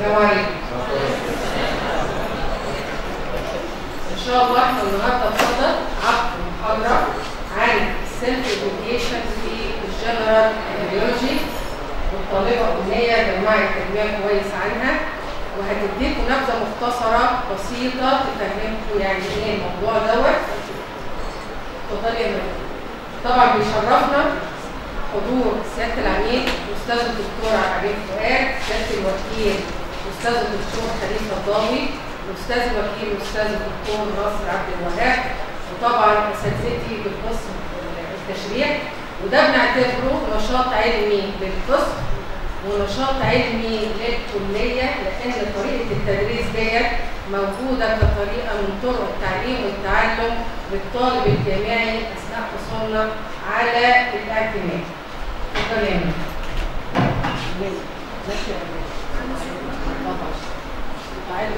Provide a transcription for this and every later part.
السلام عليكم ان شاء الله احنا النهارده بصدد عقد محاضره عن السيلف اديوكيشن في الجنرال بيولوجي والطالبه امنيه جمعت تجميع كويس عنها وهتديكم نبذه مختصره بسيطه تفهمكم يعني ايه الموضوع دوت اتفضلي يا مريم طبعا بيشرفنا حضور سياده العميد الاستاذ الدكتور عبيد فؤاد سياده الوكيل الاستاذ الدكتور خليل فضاوي الاستاذ الوكيل الاستاذ الدكتور ناصر عبد الوهاب وطبعا اساتذتي بالقسم التشريع وده بنعتبره نشاط علمي للقسم ونشاط علمي للكليه لان طريقه التدريس ديت موجوده كطريقه من طرق التعليم والتعلم للطالب الجامعي اثناء حصولنا على الاعتماد. اتفضل يا مين. ماشي يا مين. تعالوا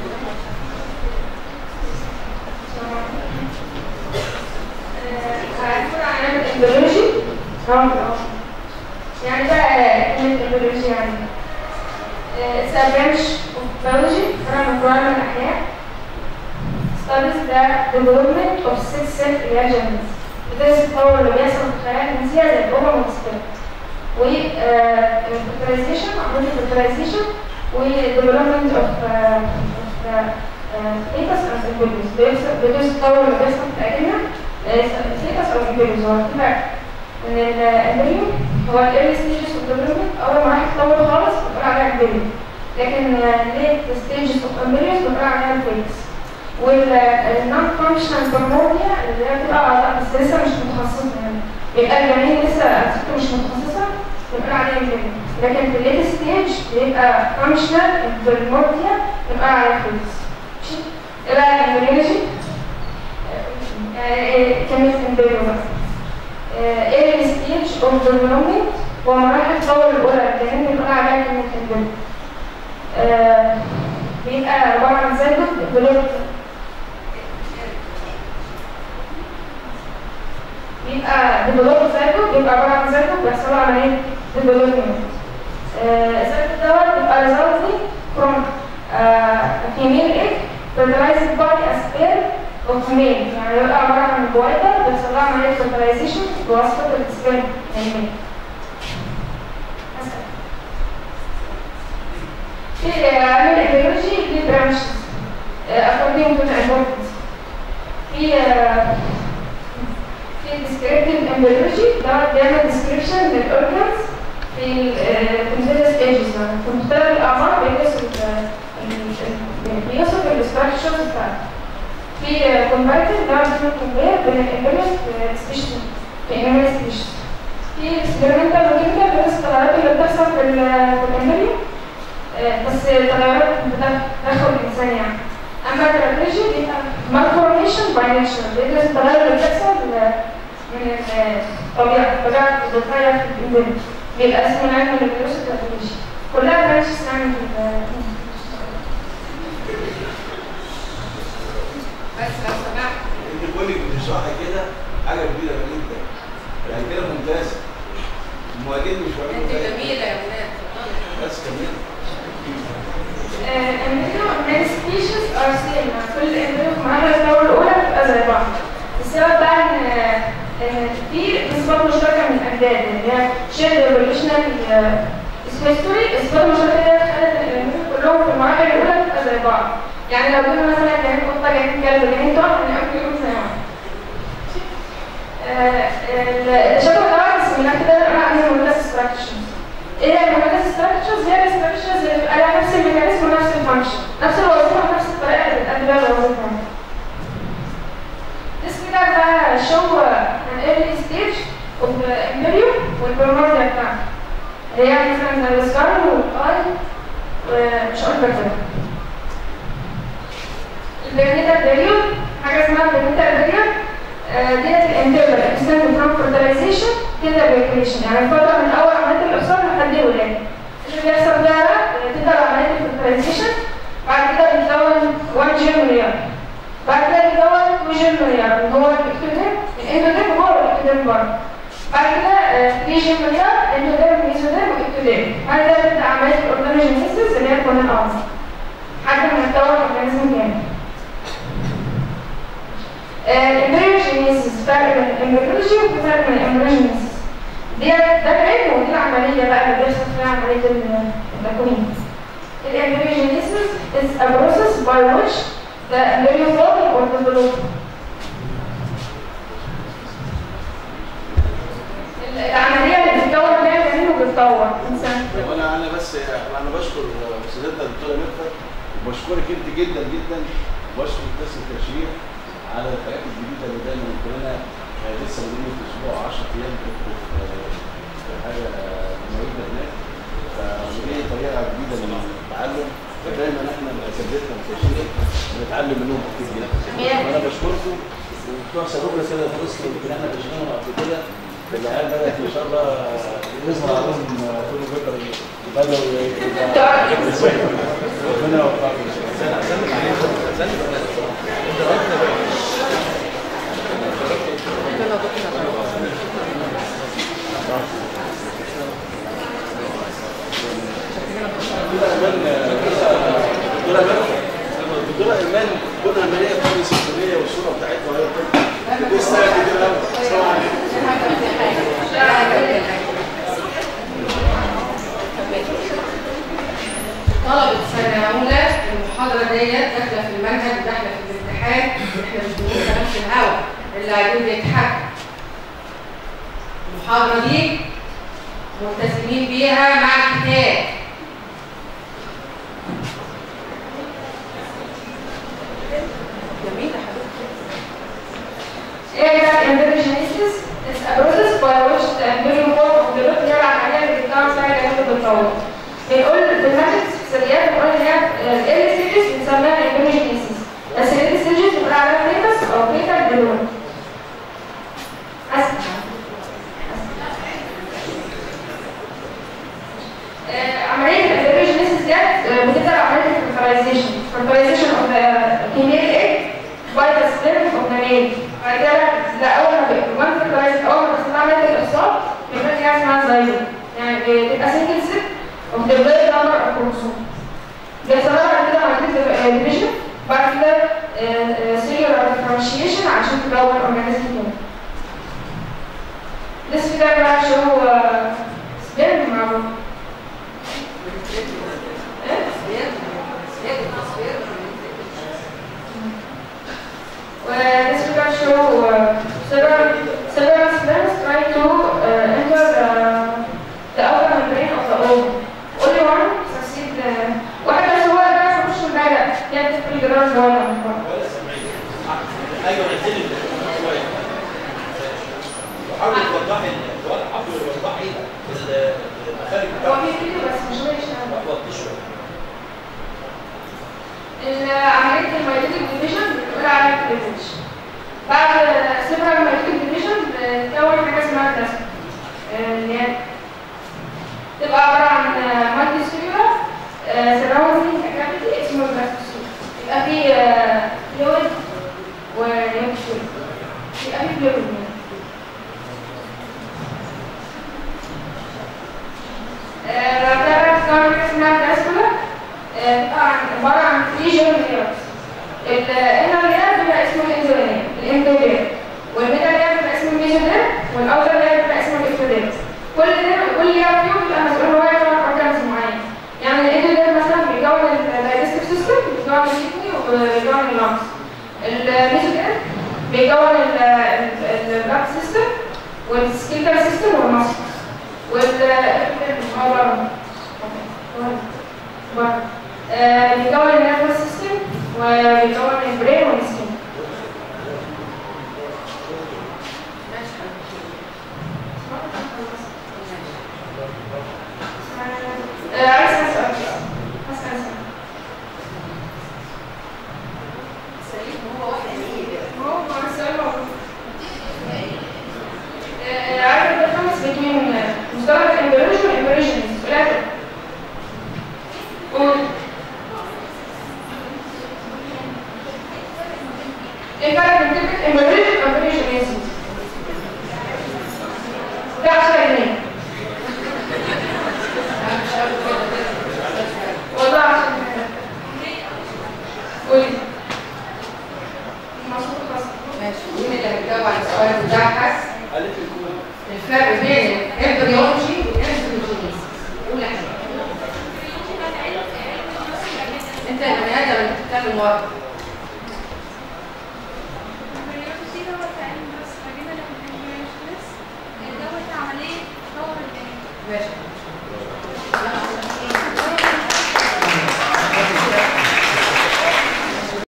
هنقول عن علم البيولوجي راوند يعني بقى كلمة البيولوجي يعني It's a branch of biology from the علم الأحياء studies the development of six cell reagents بتدرس التطور اللي بيحصل في الخلايا الجنسية زي الأوفر والسبرم و fertilization عملية fertilization و development of fetus and embryos بيدرس التطور اللي بيحصل في الأجنة fetus أو embryos هو الفرق إن الامبريو هو الايرلي ستيجز اوف ديفلوبمنت أول ما راح يتطور خالص بنقول عليها امبريو لكن ليت ستيجز اوف امبريوز بنقول عليها الفيتس والنون فانكشنال برموديا اللي هي بتبقى أعضاء بس لسه مش متخصصة يعني يبقى الجنين لسه أساسته مش متخصصة بنقول عليها امبريو لكن في الليت ستيج بيبقى فانكشنال برموديا بنقول عليها فيتس ايه بقى الامبريولوجي؟ كلمة امبريو بقى ايه الستيج اوف ديفلوبمنت هو مراحل التطور الاولى الجنين بنقول عليها كلمة امبريو بيبقى عبارة عن زيجوت ديفلوبمنت بيبقى ديفلوب زيجوت بيبقى عبارة عن زيجوت بيحصل له عملية ديفلوبمنت الزيجوت دوت بيبقى resulting from a female egg fertilized by a sperm of male يعني بيبقى عبارة عن بويضة بيحصل لها عملية fertilization بواسطة السبرم الميل في علم البيولوجي دي برانشز according to the importance في في descriptive embryology ده بيعمل description للأورجانز في الكونتينس stages في مختلف الأعمار بيدرس بيوصف الستراكشرز بتاعته في converted ده بيعمل compare بين الامبريوس سبيشن في الامبريوس سبيشن في experimental وكيميكال بيدرس التغيرات اللي بتحصل في الامبريو بس تغيرات بتدخل الإنسان يعني أما الترابيجي بيبقى malformation by nature بيدرس التغير اللي بيحصل من الطبيعة الطبيعة بتتغير في الإنسان بيبقى اسمه العلم اللي بيدرس الترابيجي كلها برانشز يعني بس لو سمحت انت بقول لك بتشرحي كده حاجه كبيره جدا يعني كده ممتازه المعيدين مش انت واخدين جميله يا ولاد بس كمل الامبريو من سبيشيز ار سيم كل امبريو في المرحلة الأولى الأولى بتبقى زي بعض السبب بقى إن إن في إثبات مشتركة من الأجداد اللي هي شير ايفوليوشنال هيستوري إثبات مشتركة دي خلت الامبريو كلهم في المراحل الأولى بتبقى زي بعض يعني لو جبنا مثلا جنين قطة جنين كلب جنين طائر الامبريو كلهم زي بعض التشابه ده بنسميها كده بنقول عليها مونولاس ستراكشرز ايه هي المونولاس ستراكشرز هي الستراكشرز اللي بيبقى لها نفس الميكانيزم ونفس الفانكشن نفس الوظيفه ونفس الطريقه اللي بتأدي بيها الوظيفه This figure بقى show an early stage of the embryo والبرموديا بتاعته اللي هي مثلا زي السكار والاي ومش اكتر كده البرنيتال بيريود حاجه اسمها البرنيتال بيريود ديت الانترفال اكستند فروم فيرتلايزيشن تبدا بيكريشن يعني الفتره من اول عمليه الافصال لحد الولاده اللي بيحصل ده تبدا عمليه الفيرتلايزيشن بعد كده بيتكون 1 جين مليار بعد كده بيتكون 2 جين مليار اللي هو الاكتوديم الاندوديم هو الاكتوديم برضه بعد كده 3 جين مليار اندوديم ميزوديم واكتوديم بعد كده تبدا عمليه الاورجانوجينيسيس اللي هي تكون الاعظم اورجانيزم كامل الامبريوجينيسيس فرق بين الامبريولوجي وفرق بين الامبريوجينيسيس دي ده العلم ودي العمليه بقى اللي بيحصل فيها عمليه التكوين الامبريوجينيسيس is a process by which the embryo form or develop العمليه اللي بتتكون فيها الجنين وبتتطور انسان وانا انا بس انا بشكر استاذتنا الدكتوره ميرفت وبشكرك انت جدا جدا وبشكر قسم التشريح على الحاجات الجديده اللي دايما كلنا آه، لسه بنقول في اسبوع 10 ايام كنت في في حاجه معيده هناك فدي طريقه جديده من التعلم فدايما احنا اساتذتنا في التشريح بنتعلم منهم كتير جدا وانا بشكركم وبتوع سابقنا كده في مصر يمكن احنا تشريحنا قبل كده العيال بدات ان شاء الله يظهر عليهم كل فكره بدأوا ربنا يوفقكم ربنا دكتور دكتوره ايمان دكتوره ايمان دكتوره ايمان كنا عمليه في السفريه والصوره بتاعتها وهي بتطلع لسه كتير قوي السلام عليكم طلبة سنة أولى المحاضرة ديت داخلة في المنهج وداخلة في الامتحان احنا مش بنقول كلام في الهوا اللي عايزين بيتحكم المحاضرة دي ملتزمين بيها مع الكتاب جميلة حضرتك ايه بقى الامبريوجينيسيس is a process by which the embryo form of the root هي العمليه اللي بتتكون فيها الجنين بتتطور بنقول في الماتريكس اكسسواريات بنقول ان هي ال ستيجز بنسميها الامبريوجينيسيس بس ال ستيجز بنقول عليها فيتس او فيتال ديلون اسف آه، عملية الامبريوجينيسيس ديت آه، بتبدأ عملية الفرتلايزيشن fertilization of the female egg by the sperm of the male بعد كده ده أول ما بيبقى one fertilized أول ما بتحصل عملية الإفصال بيبقى في حاجة اسمها زايلم يعني بتبقى single set of the blood number of chromosome بيحصل لها بعد كده عملية division بعد كده آه، آه، cellular differentiation عشان تكون organism تاني This figure بقى show uh, sperm مع Well, this figure show uh, several several sperms try to uh, enter the the outer membrane of the ovum. Only one succeed. Uh, واحد بس هو اللي بيعرف يخش المعدة يعني في الجدار صغيرة من بره. ايوه عايزين شويه حاول توضحي حاول توضحي المخارج هو بتاعته في فيديو بس مش هو يشتغل. وضحي شويه عملية الميتوتيك ديفيجن بنقول عليها كليفج. بعد سيبرال ميتوتيك ديفيجن بتكون حاجة اسمها بلازما. اللي هي تبقى عبارة عن مالتي سيلولار سراوندينج كافيتي اسمه البلاستوسيل. يبقى في فلويد ونيوكسيل. يبقى في فلويد يعني. آه، بعد كده بتكون حاجة اسمها بلاسكولا بتبقى عن- عبارة عن 3 جيرم لايرز. الانر لاير بيبقى اسمه الانزولين الاندولين والميدل لاير بيبقى اسمه الميزودير والاوتر لاير بيبقى اسمه الاكتودير كل ده كل لاير فيهم بيبقى مسؤول ان هو يعمل اورجانيزم معين يعني الاندولين مثلا بيكون الدايجستيف سيستم بيكون الكدني وبيكون اللانس الميزودير بيكون البلاد سيستم والسكيلتال سيستم والمصل والاكتودير هو بره. بره. آه، بيكون النيرفس سيستم وبيكون البرين والسكين ماشي حضرتك آه، عايز اسال عايز اسال سليم هو واحد ايه هو هو السؤال موجود. آه، عايز الديفرنس بين مصطلح الامبريشن والامبريشنز ثلاثة قول ايه الفرق بين كلمة امبريشن وامبريشنز؟ ده 10 جنيه انا مش عارف كده المرضى البريودي هو التعليم بس فجينا لما البريودي دوت عملية تطور الجنين ماشي